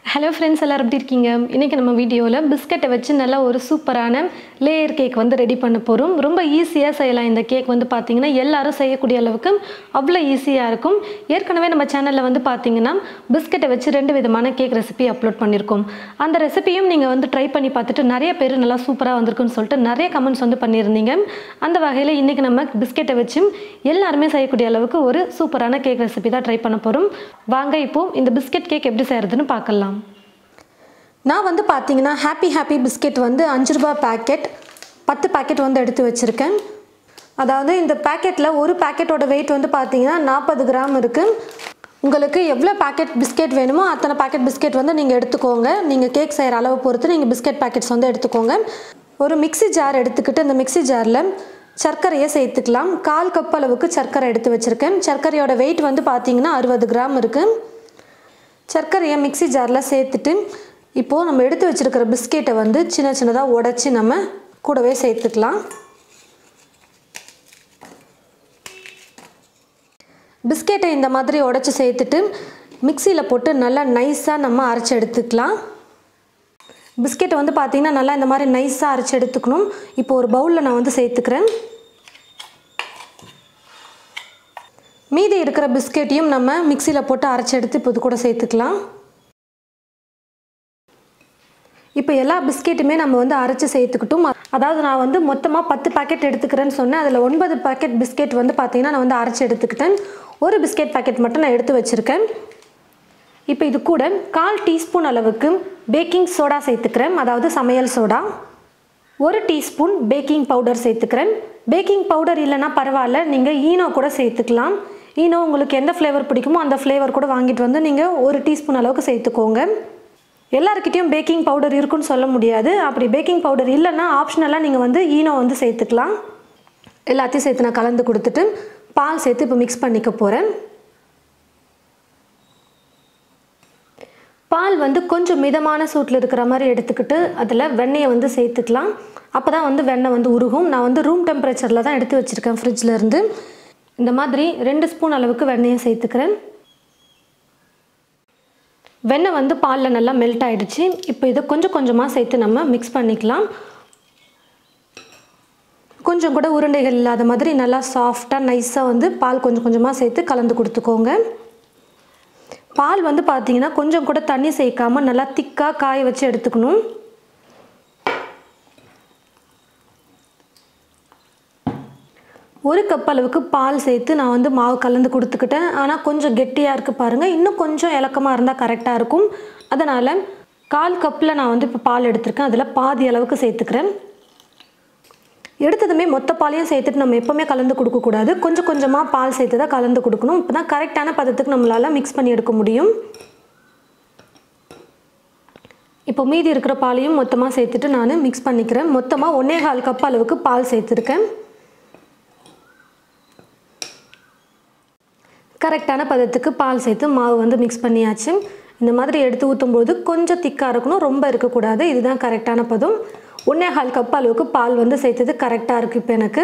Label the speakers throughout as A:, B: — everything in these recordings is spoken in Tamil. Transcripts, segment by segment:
A: ஹலோ ஃப்ரெண்ட்ஸ் எல்லோரும் எப்படி இருக்கீங்க இன்றைக்கி நம்ம வீடியோவில் பிஸ்கட்டை வச்சு நல்லா ஒரு சூப்பரான லேயர் கேக் வந்து ரெடி பண்ண போகிறோம் ரொம்ப ஈஸியாக செய்யலாம் இந்த கேக் வந்து பார்த்திங்கன்னா எல்லாரும் செய்யக்கூடிய அளவுக்கு அவ்வளோ ஈஸியாக இருக்கும் ஏற்கனவே நம்ம சேனலில் வந்து பார்த்திங்கன்னா பிஸ்கட்டை வச்சு ரெண்டு விதமான கேக் ரெசிபி அப்லோட் பண்ணியிருக்கோம் அந்த ரெசிபியும் நீங்கள் வந்து ட்ரை பண்ணி பார்த்துட்டு நிறைய பேர் நல்லா சூப்பராக வந்திருக்குன்னு சொல்லிட்டு நிறைய கமெண்ட்ஸ் வந்து பண்ணியிருந்தீங்க அந்த வகையில் இன்றைக்கி நம்ம பிஸ்கெட்டை வச்சு எல்லாருமே செய்யக்கூடிய அளவுக்கு ஒரு சூப்பரான கேக் ரெசிபி தான் ட்ரை பண்ண போகிறோம் வாங்க இப்போது இந்த பிஸ்கெட் கேக் எப்படி செய்கிறதுன்னு பார்க்கலாம்
B: நான் வந்து பார்த்தீங்கன்னா ஹாப்பி ஹாப்பி பிஸ்கெட் வந்து அஞ்சு ரூபா பேக்கெட் பத்து பேக்கெட் வந்து எடுத்து வச்சுருக்கேன் அதாவது இந்த பேக்கெட்டில் ஒரு பேக்கெட்டோட வெயிட் வந்து பார்த்தீங்கன்னா நாற்பது கிராம் இருக்குது உங்களுக்கு எவ்வளோ பேக்கெட் பிஸ்கெட் வேணுமோ அத்தனை பேக்கெட் பிஸ்கெட் வந்து நீங்கள் எடுத்துக்கோங்க நீங்கள் கேக் செய்கிற அளவு பொறுத்து நீங்கள் பிஸ்கெட் பேக்கெட்ஸ் வந்து எடுத்துக்கோங்க ஒரு மிக்ஸி ஜார் எடுத்துக்கிட்டு இந்த மிக்ஸி ஜாரில் சர்க்கரையை சேர்த்துக்கலாம் கால் கப் அளவுக்கு சர்க்கரை எடுத்து வச்சுருக்கேன் சர்க்கரையோட வெயிட் வந்து பார்த்தீங்கன்னா அறுபது கிராம் இருக்குது சர்க்கரையை மிக்ஸி ஜாரில் சேர்த்துட்டு இப்போது நம்ம எடுத்து வச்சுருக்கிற பிஸ்கெட்டை வந்து சின்ன சின்னதாக உடச்சி நம்ம கூடவே சேர்த்துக்கலாம் பிஸ்கெட்டை இந்த மாதிரி உடச்சி சேர்த்துட்டு மிக்சியில் போட்டு நல்லா நைஸாக நம்ம அரைச்சி எடுத்துக்கலாம் பிஸ்கெட்டை வந்து பார்த்திங்கன்னா நல்லா இந்த மாதிரி நைஸாக அரைச்சி எடுத்துக்கணும் இப்போ ஒரு பவுலில் நான் வந்து சேர்த்துக்கிறேன் மீதி இருக்கிற பிஸ்கெட்டையும் நம்ம மிக்சியில் போட்டு அரைச்சி எடுத்து இப்போ இது கூட சேர்த்துக்கலாம் இப்போ எல்லா பிஸ்கெட்டுமே நம்ம வந்து அரைச்சி சேர்த்துக்கிட்டும் அதாவது நான் வந்து மொத்தமாக பத்து பாக்கெட் எடுத்துக்கிறேன்னு சொன்னேன் அதில் ஒன்பது பாக்கெட் பிஸ்கெட் வந்து பார்த்தீங்கன்னா நான் வந்து அரைச்சி எடுத்துக்கிட்டேன் ஒரு பிஸ்கெட் பாக்கெட் மட்டும் நான் எடுத்து வச்சுருக்கேன் இப்போ இது கூட கால் டீஸ்பூன் அளவுக்கு பேக்கிங் சோடா சேர்த்துக்கிறேன் அதாவது சமையல் சோடா ஒரு டீஸ்பூன் பேக்கிங் பவுடர் சேர்த்துக்கிறேன் பேக்கிங் பவுடர் இல்லைன்னா பரவாயில்ல நீங்கள் ஈனோ கூட சேர்த்துக்கலாம் ஈனோ உங்களுக்கு எந்த ஃப்ளேவர் பிடிக்குமோ அந்த ஃப்ளேவர் கூட வாங்கிட்டு வந்து நீங்கள் ஒரு டீஸ்பூன் அளவுக்கு சேர்த்துக்கோங்க எல்லாருக்கிட்டேயும் பேக்கிங் பவுடர் இருக்குன்னு சொல்ல முடியாது அப்படி பேக்கிங் பவுடர் இல்லைன்னா ஆப்ஷனலாக நீங்கள் வந்து ஈனோ வந்து சேர்த்துக்கலாம் எல்லாத்தையும் சேர்த்து நான் கலந்து கொடுத்துட்டு பால் சேர்த்து இப்போ மிக்ஸ் பண்ணிக்க போகிறேன் பால் வந்து கொஞ்சம் மிதமான சூட்டில் இருக்கிற மாதிரி எடுத்துக்கிட்டு அதில் வெண்ணெயை வந்து சேர்த்துக்கலாம் அப்போ தான் வந்து வெண்ணெய் வந்து உருகும் நான் வந்து ரூம் டெம்பரேச்சரில் தான் எடுத்து வச்சுருக்கேன் ஃப்ரிட்ஜில் இருந்து இந்த மாதிரி ரெண்டு ஸ்பூன் அளவுக்கு வெண்ணெயை சேர்த்துக்கிறேன் வெண்ணெய் வந்து பாலில் நல்லா மெல்ட் ஆகிடுச்சு இப்போ இதை கொஞ்சம் கொஞ்சமாக சேர்த்து நம்ம மிக்ஸ் பண்ணிக்கலாம் கொஞ்சம் கூட உருண்டைகள் இல்லாத மாதிரி நல்லா சாஃப்டாக நைஸாக வந்து பால் கொஞ்சம் கொஞ்சமாக சேர்த்து கலந்து கொடுத்துக்கோங்க பால் வந்து பார்த்தீங்கன்னா கொஞ்சம் கூட தண்ணி சேர்க்காம நல்லா திக்காக காய வச்சு எடுத்துக்கணும் ஒரு கப் அளவுக்கு பால் சேர்த்து நான் வந்து மாவு கலந்து கொடுத்துக்கிட்டேன் ஆனால் கொஞ்சம் கெட்டியாக இருக்குது பாருங்கள் இன்னும் கொஞ்சம் இலக்கமாக இருந்தால் கரெக்டாக இருக்கும் அதனால் கால் கப்பில் நான் வந்து இப்போ பால் எடுத்திருக்கேன் அதில் பாதி அளவுக்கு சேர்த்துக்கிறேன் எடுத்ததுமே மொத்த பாலையும் சேர்த்துட்டு நம்ம எப்போவுமே கலந்து கொடுக்கக்கூடாது கொஞ்சம் கொஞ்சமாக பால் சேர்த்து தான் கலந்து கொடுக்கணும் இப்போ தான் கரெக்டான பதத்துக்கு நம்மளால் மிக்ஸ் பண்ணி எடுக்க முடியும் இப்போ மீதி இருக்கிற பாலையும் மொத்தமாக சேர்த்துட்டு நான் மிக்ஸ் பண்ணிக்கிறேன் மொத்தமாக ஒன்றே கால் கப் அளவுக்கு பால் சேர்த்துருக்கேன் கரெக்டான பதத்துக்கு பால் சேர்த்து மாவு வந்து மிக்ஸ் பண்ணியாச்சு இந்த மாதிரி எடுத்து ஊற்றும்போது கொஞ்சம் திக்காக இருக்கணும் ரொம்ப இருக்கக்கூடாது இதுதான் கரெக்டான பதம் ஒன்றே கால் கப் அளவுக்கு பால் வந்து சேர்த்தது கரெக்டாக இருக்குது இப்போ எனக்கு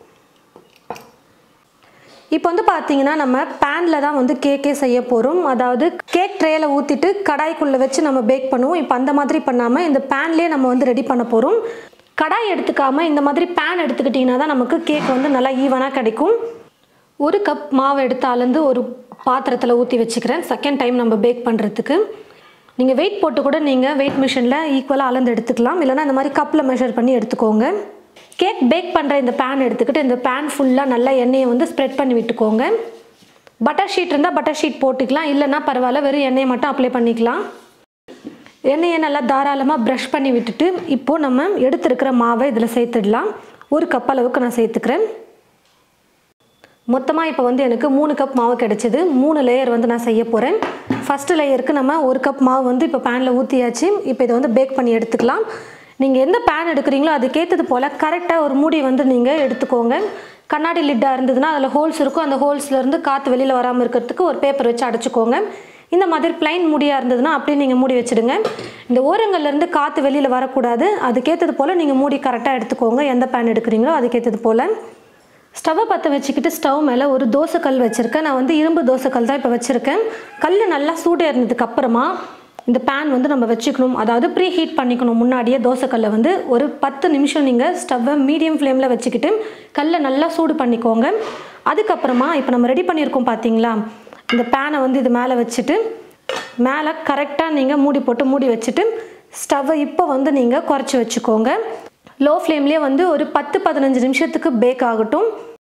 B: இப்போ வந்து பார்த்தீங்கன்னா நம்ம பேனில் தான் வந்து கேக்கே செய்ய போகிறோம் அதாவது கேக் ட்ரேயில் ஊற்றிட்டு கடாய்க்குள்ளே வச்சு நம்ம பேக் பண்ணுவோம் இப்போ அந்த மாதிரி பண்ணாமல் இந்த பேன்லேயே நம்ம வந்து ரெடி பண்ண போகிறோம் கடாய் எடுத்துக்காமல் இந்த மாதிரி பேன் எடுத்துக்கிட்டிங்கன்னா தான் நமக்கு கேக் வந்து நல்லா ஈவனாக கிடைக்கும் ஒரு கப் மாவு எடுத்து அளந்து ஒரு பாத்திரத்தில் ஊற்றி வச்சுக்கிறேன் செகண்ட் டைம் நம்ம பேக் பண்ணுறதுக்கு நீங்கள் வெயிட் போட்டு கூட நீங்கள் வெயிட் மிஷினில் ஈக்குவலாக அளந்து எடுத்துக்கலாம் இல்லைனா இந்த மாதிரி கப்பில் மெஷர் பண்ணி எடுத்துக்கோங்க கேக் பேக் பண்ணுற இந்த பேன் எடுத்துக்கிட்டு இந்த பேன் ஃபுல்லாக நல்லா எண்ணெயை வந்து ஸ்ப்ரெட் பண்ணி விட்டுக்கோங்க பட்டர் ஷீட் இருந்தால் பட்டர் ஷீட் போட்டுக்கலாம் இல்லைன்னா பரவாயில்ல வெறும் எண்ணெயை மட்டும் அப்ளை பண்ணிக்கலாம் எண்ணெயை நல்லா தாராளமாக ப்ரஷ் பண்ணி விட்டுட்டு இப்போது நம்ம எடுத்துருக்கிற மாவை இதில் சேர்த்துடலாம் ஒரு கப் அளவுக்கு நான் சேர்த்துக்கிறேன் மொத்தமாக இப்போ வந்து எனக்கு மூணு கப் மாவு கிடச்சிது மூணு லேயர் வந்து நான் செய்ய போகிறேன் ஃபஸ்ட்டு லேயருக்கு நம்ம ஒரு கப் மாவு வந்து இப்போ பேனில் ஊற்றியாச்சு இப்போ இதை வந்து பேக் பண்ணி எடுத்துக்கலாம் நீங்கள் எந்த பேன் எடுக்கிறீங்களோ அதுக்கேற்றது போல் கரெக்டாக ஒரு மூடி வந்து நீங்கள் எடுத்துக்கோங்க கண்ணாடி லிட்டாக இருந்ததுன்னா அதில் ஹோல்ஸ் இருக்கும் அந்த ஹோல்ஸ்லேருந்து காற்று வெளியில் வராமல் இருக்கிறதுக்கு ஒரு பேப்பர் வச்சு அடைச்சிக்கோங்க இந்த மாதிரி பிளைன் மூடியாக இருந்ததுன்னா அப்படியே நீங்கள் மூடி வச்சுடுங்க இந்த ஓரங்கள்லேருந்து காற்று வெளியில் வரக்கூடாது அதுக்கேற்றது போல் நீங்கள் மூடி கரெக்டாக எடுத்துக்கோங்க எந்த பேன் எடுக்கிறீங்களோ அதுக்கேற்றது போல் ஸ்டவ்வை பற்ற வச்சுக்கிட்டு ஸ்டவ் மேலே ஒரு தோசைக்கல் வச்சுருக்கேன் நான் வந்து இரும்பு தோசைக்கல் தான் இப்போ வச்சுருக்கேன் கல் நல்லா சூடு ஏறினதுக்கு அப்புறமா இந்த பேன் வந்து நம்ம வச்சுக்கணும் அதாவது ப்ரீ ஹீட் பண்ணிக்கணும் முன்னாடியே தோசைக்கல்லை வந்து ஒரு பத்து நிமிஷம் நீங்கள் ஸ்டவ்வை மீடியம் ஃப்ளேமில் வச்சுக்கிட்டு கல்லை நல்லா சூடு பண்ணிக்கோங்க அதுக்கப்புறமா இப்போ நம்ம ரெடி பண்ணியிருக்கோம் பார்த்தீங்களா இந்த பேனை வந்து இது மேலே வச்சுட்டு மேலே கரெக்டாக நீங்கள் மூடி போட்டு மூடி வச்சுட்டு ஸ்டவ்வை இப்போ வந்து நீங்கள் குறைச்சி வச்சுக்கோங்க லோ ஃப்ளேம்லேயே வந்து ஒரு பத்து பதினஞ்சு நிமிஷத்துக்கு பேக் ஆகட்டும்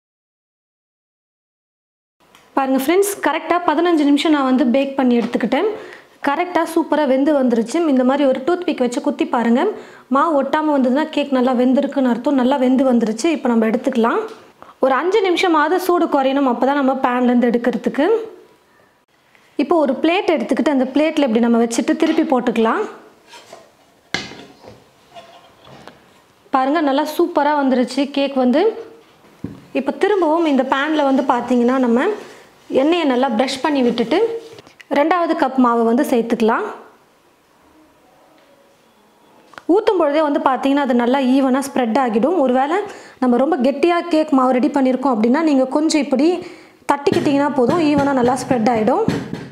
B: பாருங்கள் ஃப்ரெண்ட்ஸ் கரெக்டாக பதினஞ்சு நிமிஷம் நான் வந்து பேக் பண்ணி எடுத்துக்கிட்டேன் கரெக்டாக சூப்பராக வெந்து வந்துருச்சு இந்த மாதிரி ஒரு டூத் பிக் வச்சு குத்தி பாருங்கள் மாவு ஒட்டாமல் வந்ததுன்னா கேக் நல்லா வெந்திருக்குன்னு அர்த்தம் நல்லா வெந்து வந்துருச்சு இப்போ நம்ம எடுத்துக்கலாம் ஒரு அஞ்சு நிமிஷமாவது சூடு குறையணும் அப்போ தான் நம்ம பேன்லேருந்து எடுக்கிறதுக்கு இப்போ ஒரு பிளேட் எடுத்துக்கிட்டு அந்த பிளேட்டில் இப்படி நம்ம வச்சுட்டு திருப்பி போட்டுக்கலாம் பாருங்கள் நல்லா சூப்பராக வந்துருச்சு கேக் வந்து இப்போ திரும்பவும் இந்த பேனில் வந்து பார்த்தீங்கன்னா நம்ம எண்ணெயை நல்லா ப்ரஷ் பண்ணி விட்டுட்டு ரெண்டாவது கப் மாவை வந்து சேர்த்துக்கலாம் ஊற்றும் பொழுதே வந்து பார்த்தீங்கன்னா அது நல்லா ஈவனாக ஸ்ப்ரெட் ஆகிடும் ஒருவேளை நம்ம ரொம்ப கெட்டியாக கேக் மாவு ரெடி பண்ணியிருக்கோம் அப்படின்னா நீங்கள் கொஞ்சம் இப்படி தட்டிக்கிட்டிங்கன்னா போதும் ஈவனாக நல்லா ஸ்ப்ரெட் ஆகிடும்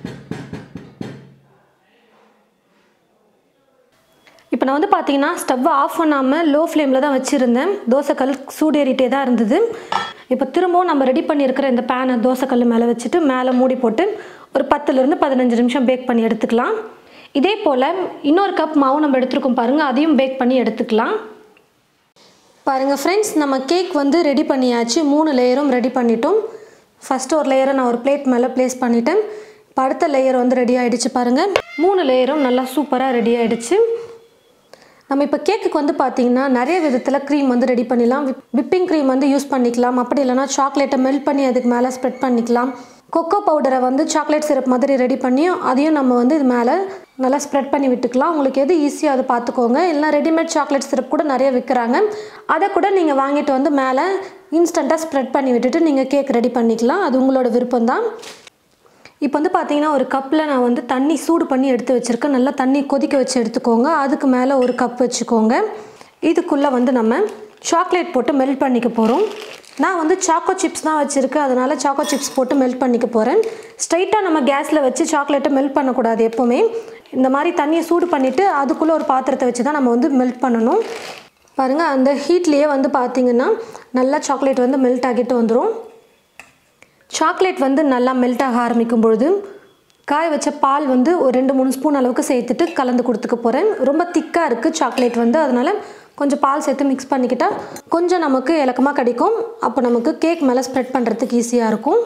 B: இப்போ நான் வந்து பார்த்தீங்கன்னா ஸ்டவ்வை ஆஃப் பண்ணாமல் லோ ஃப்ளேமில் தான் வச்சுருந்தேன் தோசைக்கல் சூடேறிட்டே தான் இருந்தது இப்போ திரும்பவும் நம்ம ரெடி பண்ணியிருக்கிற இந்த பேனை தோசைக்கல் மேலே வச்சுட்டு மேலே மூடி போட்டு ஒரு பத்துலேருந்து பதினஞ்சு நிமிஷம் பேக் பண்ணி எடுத்துக்கலாம் இதே போல் இன்னொரு கப் மாவு நம்ம எடுத்துருக்கோம் பாருங்கள் அதையும் பேக் பண்ணி எடுத்துக்கலாம் பாருங்கள் ஃப்ரெண்ட்ஸ் நம்ம கேக் வந்து ரெடி பண்ணியாச்சு மூணு லேயரும் ரெடி பண்ணிட்டோம் ஃபஸ்ட்டு ஒரு லேயரை நான் ஒரு பிளேட் மேலே ப்ளேஸ் பண்ணிட்டேன் இப்போ அடுத்த லேயர் வந்து ரெடி ஆகிடுச்சு பாருங்கள் மூணு லேயரும் நல்லா சூப்பராக ரெடி ஆகிடுச்சு நம்ம இப்போ கேக்குக்கு வந்து பார்த்தீங்கன்னா நிறைய விதத்தில் க்ரீம் வந்து ரெடி பண்ணிடலாம் விப்பிங் க்ரீம் வந்து யூஸ் பண்ணிக்கலாம் அப்படி இல்லைனா சாக்லேட்டை மெல்ட் பண்ணி அதுக்கு மேலே ஸ்ப்ரெட் பண்ணிக்கலாம் கொக்கோ பவுடரை வந்து சாக்லேட் சிரப் மாதிரி ரெடி பண்ணி அதையும் நம்ம வந்து இது மேலே நல்லா ஸ்ப்ரெட் பண்ணி விட்டுக்கலாம் உங்களுக்கு எது ஈஸியாக அதை பார்த்துக்கோங்க இல்லைனா ரெடிமேட் சாக்லேட் சிரப் கூட நிறைய விற்கிறாங்க அதை கூட நீங்கள் வாங்கிட்டு வந்து மேலே இன்ஸ்டண்ட்டாக ஸ்ப்ரெட் பண்ணி விட்டுட்டு நீங்கள் கேக் ரெடி பண்ணிக்கலாம் அது உங்களோட விருப்பம் தான் இப்போ வந்து பார்த்தீங்கன்னா ஒரு கப்பில் நான் வந்து தண்ணி சூடு பண்ணி எடுத்து வச்சுருக்கேன் நல்லா தண்ணி கொதிக்க வச்சு எடுத்துக்கோங்க அதுக்கு மேலே ஒரு கப் வச்சுக்கோங்க இதுக்குள்ளே வந்து நம்ம சாக்லேட் போட்டு மெல்ட் பண்ணிக்க போகிறோம் நான் வந்து சாக்கோ சிப்ஸ் தான் வச்சுருக்கேன் அதனால் சாக்கோ சிப்ஸ் போட்டு மெல்ட் பண்ணிக்க போகிறேன் ஸ்ட்ரைட்டாக நம்ம கேஸில் வச்சு சாக்லேட்டை மெல்ட் பண்ணக்கூடாது எப்போவுமே இந்த மாதிரி தண்ணியை சூடு பண்ணிவிட்டு அதுக்குள்ளே ஒரு பாத்திரத்தை வச்சு தான் நம்ம வந்து மெல்ட் பண்ணணும் பாருங்கள் அந்த ஹீட்லேயே வந்து பார்த்திங்கன்னா நல்லா சாக்லேட் வந்து மெல்ட் ஆகிட்டு வந்துடும் சாக்லேட் வந்து நல்லா மெல்ட் ஆக ஆரம்பிக்கும் பொழுது காய வச்ச பால் வந்து ஒரு ரெண்டு மூணு ஸ்பூன் அளவுக்கு சேர்த்துட்டு கலந்து கொடுத்துக்க போகிறேன் ரொம்ப திக்காக இருக்குது சாக்லேட் வந்து அதனால் கொஞ்சம் பால் சேர்த்து மிக்ஸ் பண்ணிக்கிட்டால் கொஞ்சம் நமக்கு இலக்கமாக கிடைக்கும் அப்போ நமக்கு கேக் மேலே ஸ்ப்ரெட் பண்ணுறதுக்கு ஈஸியாக இருக்கும்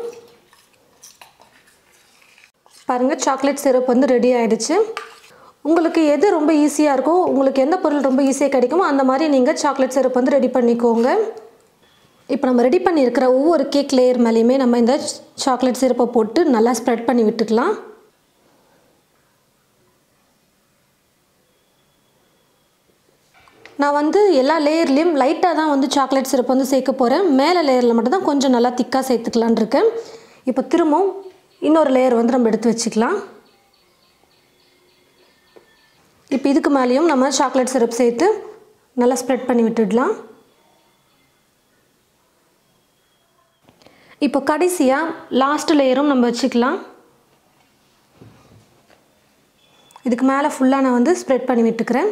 B: பாருங்கள் சாக்லேட் சிரப் வந்து ரெடி ஆகிடுச்சு உங்களுக்கு எது ரொம்ப ஈஸியாக இருக்கோ உங்களுக்கு எந்த பொருள் ரொம்ப ஈஸியாக கிடைக்குமோ அந்த மாதிரி நீங்கள் சாக்லேட் சிரப் வந்து ரெடி பண்ணிக்கோங்க இப்போ நம்ம ரெடி பண்ணியிருக்கிற ஒவ்வொரு கேக் லேயர் மேலேயுமே நம்ம இந்த சாக்லேட் சிரப்பை போட்டு நல்லா ஸ்ப்ரெட் பண்ணி விட்டுக்கலாம் நான் வந்து எல்லா லேயர்லேயும் லைட்டாக தான் வந்து சாக்லேட் சிரப் வந்து சேர்க்க போகிறேன் மேலே லேயரில் மட்டும் தான் கொஞ்சம் நல்லா திக்காக சேர்த்துக்கலான் இருக்கேன் இப்போ திரும்பவும் இன்னொரு லேயர் வந்து நம்ம எடுத்து வச்சுக்கலாம் இப்போ இதுக்கு மேலேயும் நம்ம சாக்லேட் சிரப் சேர்த்து நல்லா ஸ்ப்ரெட் பண்ணி விட்டுடலாம் இப்போ கடைசியாக லாஸ்ட் லேயரும் நம்ம வச்சுக்கலாம் இதுக்கு மேலே ஃபுல்லாக நான் வந்து ஸ்ப்ரெட் பண்ணி விட்டுக்கிறேன்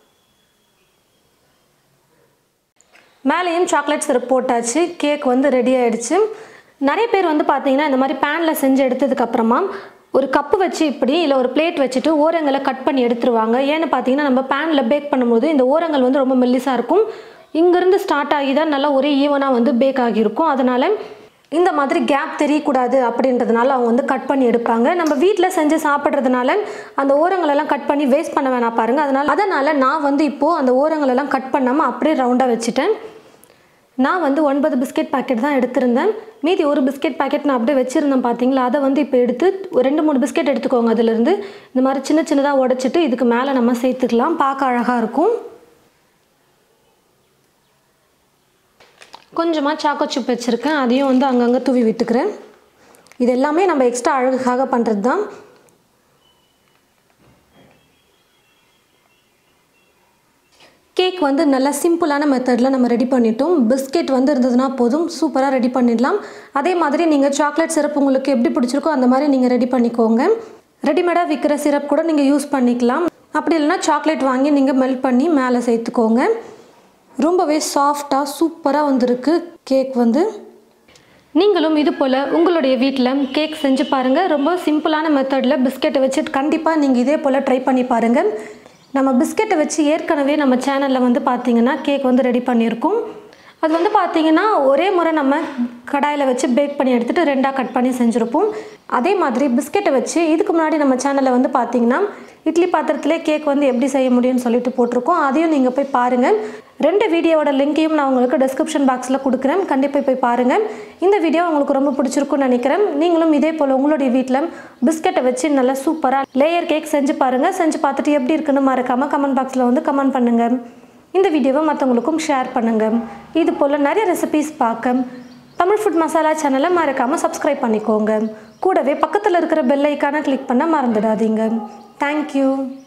B: மேலேயும் சாக்லேட் சிரப் போட்டாச்சு கேக் வந்து ரெடி ஆயிடுச்சு நிறைய பேர் வந்து பார்த்தீங்கன்னா இந்த மாதிரி பேனில் செஞ்சு எடுத்ததுக்கப்புறமா ஒரு கப்பு வச்சு இப்படி இல்லை ஒரு பிளேட் வச்சுட்டு ஓரங்களை கட் பண்ணி எடுத்துருவாங்க ஏன்னு பார்த்தீங்கன்னா நம்ம பேனில் பேக் பண்ணும்போது இந்த ஓரங்கள் வந்து ரொம்ப மெல்லிசாக இருக்கும் இங்கேருந்து ஸ்டார்ட் ஆகி தான் நல்லா ஒரே ஈவனாக வந்து பேக் ஆகியிருக்கும் அதனால் இந்த மாதிரி கேப் தெரியக்கூடாது அப்படின்றதுனால அவங்க வந்து கட் பண்ணி எடுப்பாங்க நம்ம வீட்டில் செஞ்சு சாப்பிட்றதுனால அந்த ஓரங்களெல்லாம் கட் பண்ணி வேஸ்ட் பண்ண வேணாம் பாருங்கள் அதனால் அதனால் நான் வந்து இப்போது அந்த ஓரங்களெல்லாம் கட் பண்ணாமல் அப்படியே ரவுண்டாக வச்சுட்டேன் நான் வந்து ஒன்பது பிஸ்கெட் பாக்கெட் தான் எடுத்திருந்தேன் மீதி ஒரு பிஸ்கெட் பாக்கெட் நான் அப்படியே வச்சுருந்தேன் பார்த்தீங்களா அதை வந்து இப்போ எடுத்து ஒரு ரெண்டு மூணு பிஸ்கெட் எடுத்துக்கோங்க அதுலேருந்து இந்த மாதிரி சின்ன சின்னதாக உடைச்சிட்டு இதுக்கு மேலே நம்ம சேர்த்துக்கலாம் பார்க்க அழகாக இருக்கும் கொஞ்சமாக சாக்கோ சிப் வச்சுருக்கேன் அதையும் வந்து அங்கங்கே தூவி விட்டுக்கிறேன் இது எல்லாமே நம்ம எக்ஸ்ட்ரா அழகுக்காக பண்ணுறது தான் கேக் வந்து நல்லா சிம்பிளான மெத்தடில் நம்ம ரெடி பண்ணிட்டோம் பிஸ்கெட் வந்து இருந்ததுன்னா போதும் சூப்பராக ரெடி பண்ணிடலாம் அதே மாதிரி நீங்கள் சாக்லேட் சிரப் உங்களுக்கு எப்படி பிடிச்சிருக்கோ அந்த மாதிரி நீங்கள் ரெடி பண்ணிக்கோங்க ரெடிமேடாக விற்கிற சிரப் கூட நீங்கள் யூஸ் பண்ணிக்கலாம் அப்படி இல்லைன்னா சாக்லேட் வாங்கி நீங்கள் மெல்ட் பண்ணி மேலே சேர்த்துக்கோங்க ரொம்பவே சாஃப்டாக சூப்பராக வந்திருக்கு கேக் வந்து
A: நீங்களும் இது போல் உங்களுடைய வீட்டில் கேக் செஞ்சு பாருங்கள் ரொம்ப சிம்பிளான மெத்தடில் பிஸ்கெட்டை வச்சு
B: கண்டிப்பாக நீங்கள் இதே போல் ட்ரை பண்ணி பாருங்கள் நம்ம பிஸ்கெட்டை வச்சு ஏற்கனவே நம்ம சேனலில் வந்து பார்த்தீங்கன்னா கேக் வந்து ரெடி பண்ணியிருக்கோம் அது வந்து பார்த்தீங்கன்னா ஒரே முறை நம்ம கடாயில் வச்சு பேக் பண்ணி எடுத்துகிட்டு ரெண்டாக கட் பண்ணி செஞ்சுருப்போம் அதே மாதிரி பிஸ்கெட்டை வச்சு இதுக்கு முன்னாடி நம்ம சேனலில் வந்து பார்த்தீங்கன்னா இட்லி பாத்திரத்திலே கேக் வந்து எப்படி செய்ய முடியும்னு சொல்லிட்டு போட்டிருக்கோம் அதையும் நீங்கள் போய் பாருங்கள் ரெண்டு வீடியோவோட லிங்க்கையும் நான் உங்களுக்கு டிஸ்கிரிப்ஷன் பாக்ஸில் கொடுக்குறேன் கண்டிப்பாக போய் பாருங்கள் இந்த வீடியோ உங்களுக்கு ரொம்ப பிடிச்சிருக்கும்னு நினைக்கிறேன் நீங்களும் இதே போல் உங்களுடைய வீட்டில் பிஸ்கெட்டை வச்சு நல்லா சூப்பராக லேயர் கேக் செஞ்சு பாருங்கள் செஞ்சு பார்த்துட்டு எப்படி இருக்குன்னு மறக்காமல் கமெண்ட் பாக்ஸில் வந்து கமெண்ட் பண்ணுங்கள் இந்த வீடியோவை மற்றவங்களுக்கும் ஷேர் பண்ணுங்கள் இது போல் நிறைய ரெசிபீஸ் பார்க்க தமிழ் ஃபுட் மசாலா சேனலை மறக்காமல் சப்ஸ்கிரைப் பண்ணிக்கோங்க கூடவே பக்கத்தில் இருக்கிற பெல் ஐக்கானை கிளிக் பண்ண மறந்துடாதீங்க தேங்க்யூ